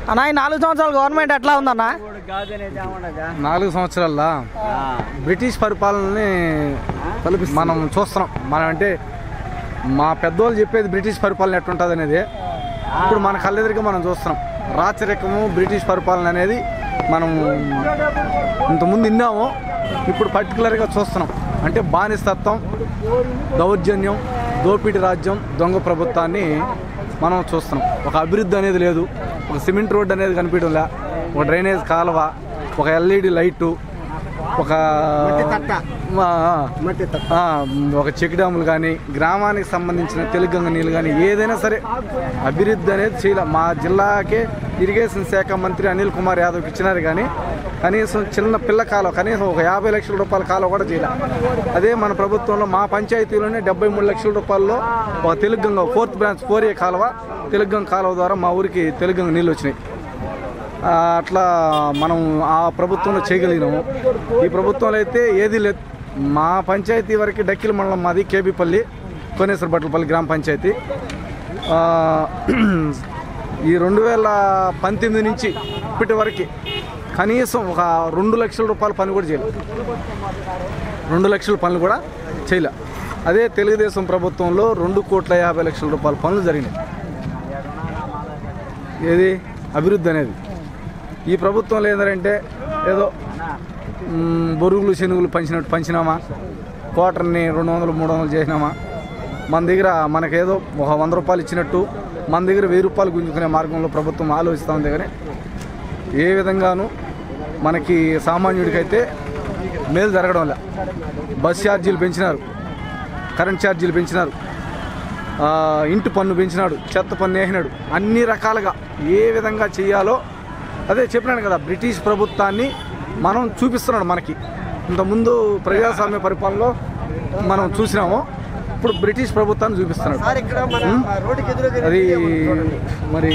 అన్న ఈ నాలుగు సంవత్సరాలు గవర్నమెంట్ ఎట్లా ఉందన్న నాలుగు సంవత్సరాల్లో బ్రిటిష్ పరిపాలనని మనం చూస్తున్నాం మనం అంటే మా పెద్దోళ్ళు చెప్పేది బ్రిటిష్ పరిపాలన ఎట్లుంటుంది అనేది ఇప్పుడు మన కళ్ళెదురుగా మనం చూస్తున్నాం రాచరికము బ్రిటిష్ పరిపాలన అనేది మనం ఇంతకుముందు విన్నాము ఇప్పుడు పర్టికులర్గా చూస్తున్నాం అంటే బానిసత్వం దౌర్జన్యం దోపిడీ రాజ్యం దొంగ ప్రభుత్వాన్ని మనం చూస్తున్నాం ఒక అభివృద్ధి అనేది లేదు ఒక సిమెంట్ రోడ్ అనేది కనిపించడం లే ఒక డ్రైనేజ్ కాలువ ఒక ఎల్ఈడి లైటు ఒక ఆ, ఆ, ఒక చెక్ డ్యాములు కానీ గ్రామానికి సంబంధించిన తెలుగంగ నీళ్ళు కానీ ఏదైనా సరే అభివృద్ధి అనేది చేయాలి మా జిల్లాకే ఇరిగేషన్ శాఖ మంత్రి అనిల్ కుమార్ యాదవ్కి ఇచ్చినారు కానీ కనీసం చిన్న పిల్ల కాలువ కనీసం ఒక యాభై లక్షల రూపాయల కాలువ కూడా చేయాలి అదే మన ప్రభుత్వంలో మా పంచాయతీలోనే డెబ్బై మూడు లక్షల రూపాయల్లో ఒక Telugu Ganga fourth branch four A కాలువ తెలుగంగ కాలువ ద్వారా మా ఊరికి తెలుగంగ నీళ్ళు వచ్చినాయి ఆ, అట్లా మనం ఆ ప్రభుత్వంలో చేయగలిగినాము ఈ ప్రభుత్వంలో అయితే ఏది లేదు మా పంచాయతీ వరకు డక్కిల మండలం మాది కేబీపల్లి కోనేశ్వర బట్టలపల్లి గ్రామ పంచాయతీ ఆ, ఈ రెండు వేల పంతొమ్మిది నుంచి ఇప్పటి వరకు కనీసం ఒక రెండు లక్షల రూపాయల పని కూడా చేయలేదు రెండు లక్షల పనులు కూడా చేయలే అదే తెలుగుదేశం ప్రభుత్వంలో రెండు కోట్ల యాభై లక్షల రూపాయల పనులు జరిగినాయి ఏది అభివృద్ధి అనేది ఈ ప్రభుత్వంలో ఏంటంటే ఏదో మ్, బొరుగులు శనుగులు పంచినట్టు పంచినామా క్వార్టర్ని రెండు వందలు మూడు వందలు చేసినామా మన దగ్గర మనకేదో ఒక వంద రూపాయలు ఇచ్చినట్టు మన దగ్గర వెయ్యి రూపాయలు గుంజుకునే మార్గంలో ప్రభుత్వం ఆలోచిస్తూ ఉంది కానీ ఏ విధంగానూ మనకి సామాన్యుడికైతే మేలు జరగడం లే బస్ ఛార్జీలు పెంచినారు కరెంట్ ఛార్జీలు పెంచినారు ఆ, ఇంటి పన్ను పెంచినాడు చెత్త పన్ను వేసినాడు అన్ని రకాలుగా ఏ విధంగా చేయాలో అదే చెప్పినాను కదా బ్రిటిష్ ప్రభుత్వాన్ని మనం చూపిస్తున్నాడు మనకి ఇంతకుముందు ప్రజాస్వామ్య పరిపాలనలో మనం చూసినాము ఇప్పుడు బ్రిటిష్ ప్రభుత్వాన్ని చూపిస్తున్నాడు ఉం? అది మరి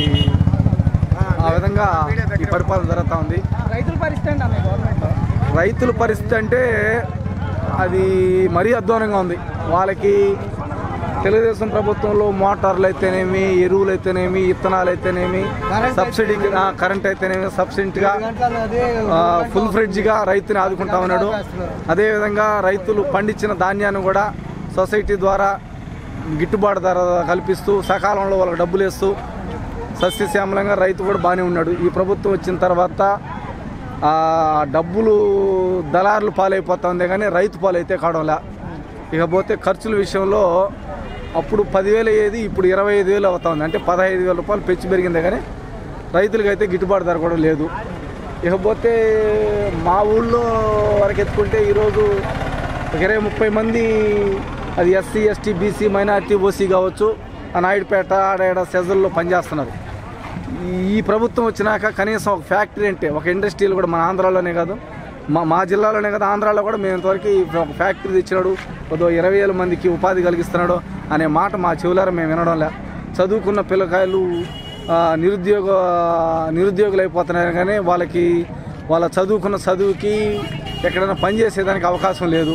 ఆ విధంగా ఈ పరిపాలన జరుగుతూ ఉంది రైతుల పరిస్థితి ఏంటి అన్న గవర్నమెంట్ రైతుల పరిస్థితి అంటే అది మరీ అధ్వానంగా ఉంది వాళ్ళకి తెలుగుదేశం ప్రభుత్వంలో మోటార్లు అయితేనేమి ఎరువులు అయితేనేమి ఇత్తనాలు అయితేనేమి సబ్సిడీ ఆ, కరెంట్ అయితేనేమి సబ్సిడీగా ఫుల్ ఫ్రిడ్జ్గా రైతుని ఆదుకుంటా ఉన్నాడు అదేవిధంగా రైతులు పండించిన ధాన్యాన్ని కూడా సొసైటీ ద్వారా గిట్టుబాటు ధర కల్పిస్తూ సకాలంలో వాళ్ళకి డబ్బులు వేస్తూ సస్యశ్యామలంగా రైతు కూడా బాగానే ఉన్నాడు ఈ ప్రభుత్వం వచ్చిన తర్వాత ఆ డబ్బులు దళారులు పాలైపోతా ఉంది కానీ రైతు పాలైతే కావడంలే ఇకపోతే ఖర్చుల విషయంలో అప్పుడు పదివేలు అయ్యేది ఇప్పుడు ఇరవై ఐదు వేలు అవుతా ఉంది అంటే పదహైదు వేల రూపాయలు పెంచి పెరిగిందే కానీ రైతులకి అయితే గిట్టుబాటు ధర కూడా లేదు ఇకపోతే మా ఊళ్ళో వరకు ఎత్తుకుంటే ఈరోజు ఒక ఇరవై ముప్పై మంది అది SC ST BC minority OC కావచ్చు ఆ నాయుడుపేట ఆడ సెజల్లో పనిచేస్తున్నారు ఈ ప్రభుత్వం వచ్చినాక కనీసం ఒక ఫ్యాక్టరీ అంటే ఒక ఇండస్ట్రీలు కూడా మన ఆంధ్రాలోనే కాదు మా మా జిల్లాలోనే కదా ఆంధ్రాలో కూడా మేము ఇంతవరకు ఈ ఒక ఫ్యాక్టరీ తెచ్చినాడు కొద్దిగా ఇరవై వేల మందికి ఉపాధి కలిగిస్తున్నాడు అనే మాట మా చెవులారా మేము వినడం లే చదువుకున్న పిల్లకాయలు ఆ, నిరుద్యోగ నిరుద్యోగులు అయిపోతున్నారు కానీ వాళ్ళకి వాళ్ళ చదువుకున్న చదువుకి ఎక్కడైనా పని చేసేదానికి అవకాశం లేదు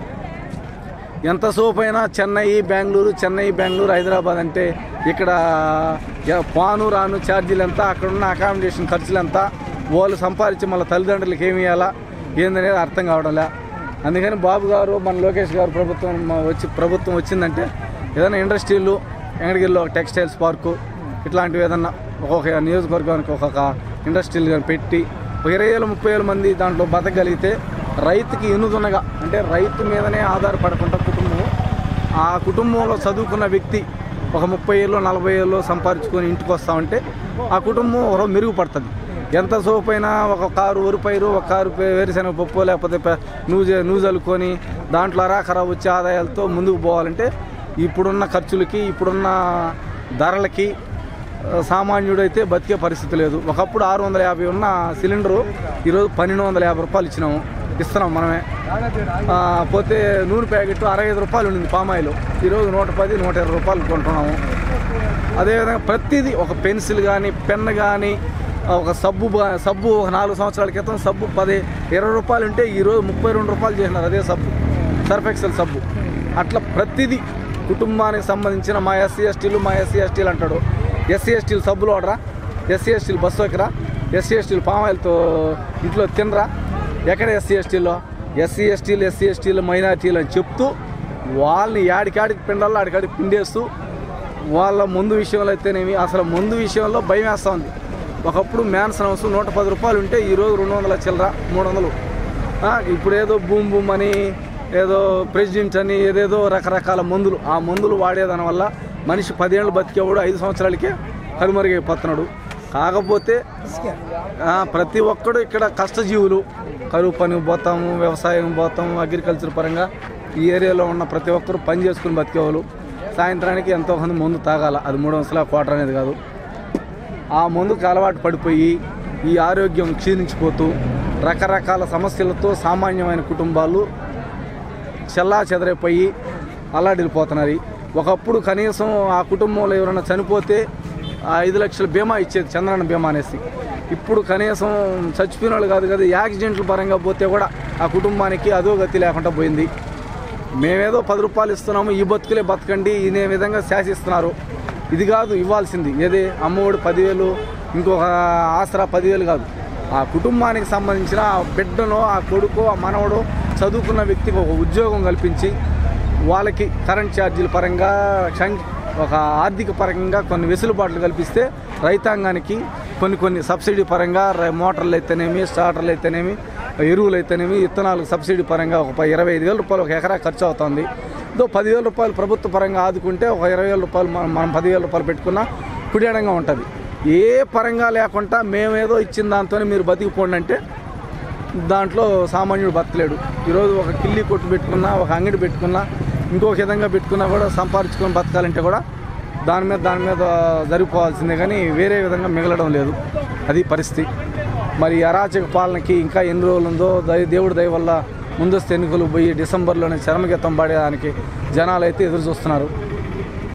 ఎంత సోపు అయినా చెన్నై బెంగళూరు చెన్నై బెంగళూరు హైదరాబాద్ అంటే ఇక్కడ ఎ- పాను రాను ఛార్జీలు ఎంత అక్కడ ఉన్న అకామిడేషన్ ఖర్చులు ఎంత వాళ్ళు సంపాదించి మళ్ళీ తల్లిదండ్రులకి ఏమి ఇవ్వాలా ఏందనేది అర్థం కావడంలే అందుకని బాబు గారు మన లోకేష్ గారు ప్రభుత్వం మ- వచ్చి ప్రభుత్వం వచ్చిందంటే ఏదైనా ఇండస్ట్రీలు వెంకటగిరిలో ఒక టెక్స్టైల్స్ పార్కు ఇట్లాంటివి ఏదన్నా ఒక్కొక్క నియోజకవర్గానికి ఒక్కొక్క ఇండస్ట్రీలు కానీ పెట్టి ఒక ఇరవై వేల ముప్పై వేల మంది దాంట్లో బతకగలిగితే రైతుకి ఎన్నుదున్నగా అంటే రైతు మీదనే ఆధారపడకుండా కుటుంబం ఆ కుటుంబంలో చదువుకున్న వ్యక్తి ఒక ముప్పై ఏళ్ళు నలభై ఏళ్ళు సంపాదించుకొని ఇంటికి వస్తామంటే ఆ కుటుంబం ఒక రోజు మెరుగుపడుతుంది ఎంత సోపైనా ఒక కారు వరి పైరు ఒక కారు పే- వేరుశనగ పప్పు లేకపోతే పె- నూజ నూజలుకొని దాంట్లో అరాఖరా వచ్చే ఆదాయాలతో ముందుకు పోవాలంటే ఇప్పుడున్న ఖర్చులకి ఇప్పుడున్న ధరలకి ఆ, సామాన్యుడైతే బతికే పరిస్థితి లేదు ఒకప్పుడు ఆరు వందల యాభై ఉన్న సిలిండరు ఈరోజు పన్నెండు వందల యాభై రూపాయలు ఇచ్చినాము ఇస్తున్నాం మనమే ఆ, పోతే నూనె ప్యాకెట్ అరవై ఐదు రూపాయలు ఉండింది పామాయిల్ ఈరోజు నూట పది నూట ఇరవై రూపాయలు కొంటున్నాము అదేవిధంగా ప్రతిదీ ఒక పెన్సిల్ కానీ పెన్ కానీ ఒక సబ్బు బా- సబ్బు ఒక నాలుగు సంవత్సరాల క్రితం సబ్బు పది ఇరవై రూపాయలు ఉంటే ఈరోజు ముప్పై రెండు రూపాయలు చేసినారు అదే సబ్బు సర్ఫ్ ఎక్సెల్ సబ్బు అట్లా ప్రతిదీ కుటుంబానికి సంబంధించిన మా ఎస్సీ ఎస్టీలు మా ఎస్సీ ఎస్టీలు అంటాడు ఎస్సీ ఎస్టీలు సబ్బులు వాడరా ఎస్సీ ఎస్టీలు బస్సు ఎక్కరా ఎస్సీ ఎస్టీలు పామాయిల్తో ఇంట్లో తినరా ఎక్కడ ఎస్సీ ఎస్టీలో ఎస్సీ ఎస్టీలు ఎస్సీ ఎస్టీలు మైనార్టీలు అని చెప్తూ వాళ్ళని యాడికాడికి పిండాలో ఆడికాడికి పిండేస్తూ వాళ్ళ ముందు విషయంలో అయితేనేమి అసలు ముందు విషయంలో భయం వేస్తూ ఉంది ఒకప్పుడు మ్యాన్సన్ హౌస్ నూట పది రూపాయలు ఉంటే ఈరోజు రెండు వందల చిల్లర మూడు వందలు ఆ, ఇప్పుడు ఏదో బూమ్ బూమ్ అని ఏదో ప్రెసిడెంట్ అని ఏదేదో రకరకాల మందులు ఆ మందులు వాడేదాని వల్ల మనిషి పదేళ్ళు బతికేవాడు ఐదు సంవత్సరాలకే కనుమరుగైపోతున్నాడు కాకపోతే ఆ, ప్రతి ఒక్కడు ఇక్కడ కష్టజీవులు కరువు పని పోతాము వ్యవసాయం పోతాము అగ్రికల్చర్ పరంగా ఈ ఏరియాలో ఉన్న ప్రతి ఒక్కరు పని చేసుకుని బతికేవాళ్ళు సాయంత్రానికి ఎంతో మంది మందు తాగాల అది మూడు వందల క్వార్టర్ అనేది కాదు ఆ మందుకు అలవాటు పడిపోయి ఈ ఆరోగ్యం క్షీణించిపోతూ రకరకాల సమస్యలతో సామాన్యమైన కుటుంబాలు చెల్లా చెదరైపోయి అల్లాడిపోతున్నారు ఒకప్పుడు కనీసం ఆ కుటుంబంలో ఎవరైనా చనిపోతే ఆ ఐదు లక్షల బీమా ఇచ్చేది చంద్రన్న బీమా అనేసి ఇప్పుడు కనీసం చచ్చిపోయిన వాళ్ళు కాదు కదా యాక్సిడెంట్ల పరంగా పోతే కూడా ఆ కుటుంబానికి అదో గతి లేకుండా పోయింది మేమేదో పది రూపాయలు ఇస్తున్నాము ఈ బతుకులే బతకండి ఇదే విధంగా శాసిస్తున్నారు ఇది కాదు ఇవ్వాల్సింది ఏది అమ్మఒడు పదివేలు ఇంకొక ఆసరా పదివేలు కాదు ఆ కుటుంబానికి సంబంధించిన ఆ బిడ్డను ఆ కొడుకు ఆ మనవడు చదువుకున్న వ్యక్తికి ఒక ఉద్యోగం కల్పించి వాళ్ళకి కరెంట్ ఛార్జీల పరంగా క్షం- ఒక ఆర్థిక పరంగా కొన్ని వెసులుబాట్లు కల్పిస్తే రైతాంగానికి కొన్ని కొన్ని సబ్సిడీ పరంగా ర- మోటార్లు అయితేనేమి స్టార్టర్లు అయితేనేమి ఎరువులు అయితేనేమి విత్తనాలు సబ్సిడీ పరంగా ఒక ప- ఇరవై ఐదు వేల రూపాయలు ఒక ఎకరా ఖర్చు అవుతుంది ఇదో పదివేల రూపాయలు ప్రభుత్వ పరంగా ఆదుకుంటే ఒక ఇరవై వేల రూపాయలు మనం మనం పదివేల రూపాయలు పెట్టుకున్నా కుడియడంగా ఉంటుంది ఏ పరంగా లేకుండా మేమేదో ఇచ్చిన దాంతో మీరు బతికిపోండి అంటే దాంట్లో సామాన్యుడు బతకలేడు ఈరోజు ఒక కిల్లి కొట్టు పెట్టుకున్నా ఒక అంగడి పెట్టుకున్నా ఇంకొక విధంగా పెట్టుకున్నా కూడా సంపాదించుకొని బతకాలంటే కూడా దాని మీద దాని మీద జరిగిపోవాల్సిందే కానీ వేరే విధంగా మిగలడం లేదు అది పరిస్థితి మరి ఈ అరాచక పాలనకి ఇంకా ఎన్ని రోజులు ఉందో దయ దేవుడి దయ వల్ల ముందస్తు ఎన్నికలు పోయి డిసెంబర్లోనే చరమగీతం పాడేదానికి జనాలు అయితే ఎదురు చూస్తున్నారు